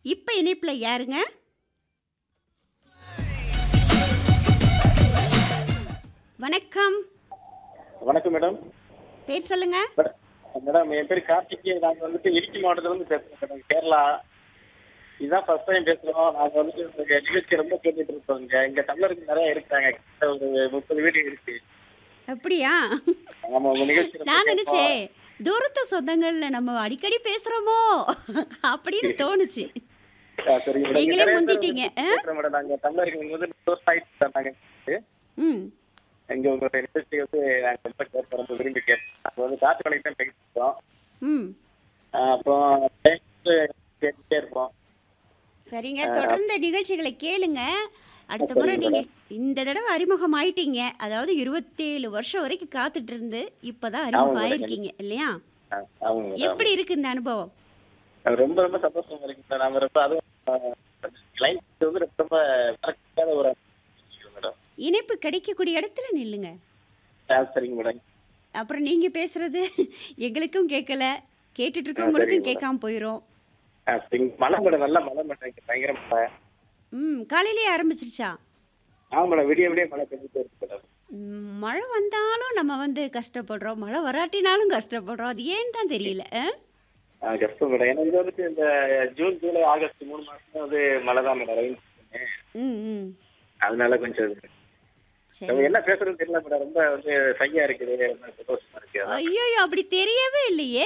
இப்ப இணைப்புல யாருங்க வணக்கம் வணக்கம் மேடம் பேர் சொல்லுங்க மேடம், மேடம் என் பேர் கார்த்திக் நாங்க வந்துட்டு இடுக்கி மாவட்டத்துல இருந்து பேசுறோம் மேடம் கேரளா இதுதான் ஃபர்ஸ்ட் டைம் பேசுறோம் நாங்க வந்துட்டு உங்க நிகழ்ச்சி ரொம்ப கேட்டுட்டு இருக்கோம் இங்க இங்க தமிழருக்கு நிறைய இருக்காங்க கிட்ட ஒரு முப்பது வீடு இருக்கு அப்படியா ஆமா உங்க நிகழ்ச்சி ரொம்ப நான் கேட்போம். நினைச்சேன் தூரத்து சொந்தங்கள்ல நம்ம அடிக்கடி பேசுறோமோ அப்படின்னு தோணுச்சு ஆ, சரிங்க மேடம். இங்க நீங்களே நிறைய பேர் முந்திட்டீங்க, வந்து ஆ? பேசுறோம் மேடம் நாங்க தமிழருக்கு வந்து டூர் ஆயிட்டு நாங்க ம் இங்க உங்களுடைய நிகழ்ச்சி வந்து நாங்க ரொம்ப கேட்போம் ரொம்ப விரும்பி கேட்போம் நாங்க வந்து காற்று வலைக்கு தான் பேசிட்டோம் ம் அப்புறம் கேட்டுட்டே இருப்போம் சரிங்க தொடர்ந்து நிகழ்ச்சிகளை கேளுங்க அடுத்த முறை நீங்க இந்த தடவை அறிமுகம் ஆயிட்டீங்க அதாவது இருபத்தேழு வருஷம் வரைக்கும் காத்துட்டு இருந்து இப்பதான் அறிமுகம் ஆமாங்க. ஆயிருக்கீங்க இல்லையா ஆ, ஆமாங்க மேடம் எப்படி இருக்கு இந்த அனுபவம் அது ரொம்ப ரொம்ப சந்தோஷமா இருக்கு சார் நாம ரொம்ப அதுவும் கிளைண்ட் வந்து ரொம்ப மறக்காத ஒரு அனுபவம் மேடம் இணைப்பு கிடைக்கக்கூடிய இடத்துல நில்லுங்க ஆ, சரிங்க மேடம் அப்புறம் நீங்க பேசுறது எங்களுக்கும் கேட்கல கேட்டுட்டு ஆ, இருக்கவங்களுக்கும் சரிங்க கேட்காம போயிரும் ஆ, சரிங்க மழை மேடம் நல்ல மழை மேடம் இங்க பயங்கர மழை ம் காலையிலேயே ஆரம்பிச்சிருச்சா ஆமா மேடம் விடிய விடிய மழை பெஞ்சிட்டே இருக்கு மேடம் ம், மழை வந்தாலும் நம்ம வந்து கஷ்டப்படுறோம் மழை வராட்டினாலும் கஷ்டப்படுறோம் அது ஏன்னு தான் தெரியல ஆ? ஆ, கஷ்டம் மேடம் ஏன்னா இது வந்துட்டு இந்த ஜூன் ஜூலை ஆகஸ்ட் மூணு மாசம் வந்து மழை தான் மேடம் rain season. ம் ம் அதனால கொஞ்சம் இது. சரி நம்ம என்ன பேசுறதுன்னு தெரியல மேடம் ரொம்ப வந்து சையா இருக்குது ரொம்ப சந்தோஷமா இருக்கு அதான். ஐயோ அப்படி தெரியவே இல்லையே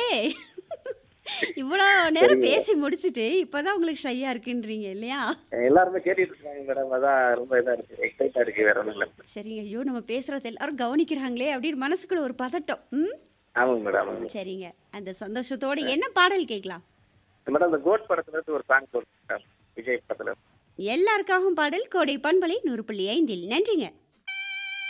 இவ்வளோ நேரம் பேசி முடிச்சிட்டு இப்பதான் உங்களுக்கு ஷையா இருக்குன்றீங்க இல்லையா எல்லாருமே கேட்டுட்டு இருக்காங்க மேடம் அதான் ரொம்ப இதா இருக்கு எக்ஸைட்டா இருக்கு வேற ஒண்ணும் இல்லை சரிங்க ஐயோ நம்ம பேசுறது எல்லாரும் கவனிக்கிறாங்களே அப்படின்னு மனசுக்குள்ள ஒரு பதட்டம் ம் ஆமாங்க மேடம் ஆமாங்க சரிங்க அந்த சந்தோஷத்தோட என்ன பாடல் கேட்கலாம் மேடம் இந்த கோட் படத்துல இருந்து ஒரு சாங் போட்டு விஜய் படத்துல எல்லாருக்காகவும் பாடல் கோடை பண்பலை நூறு புள்ளி ஐந்தில் நன்றிங்க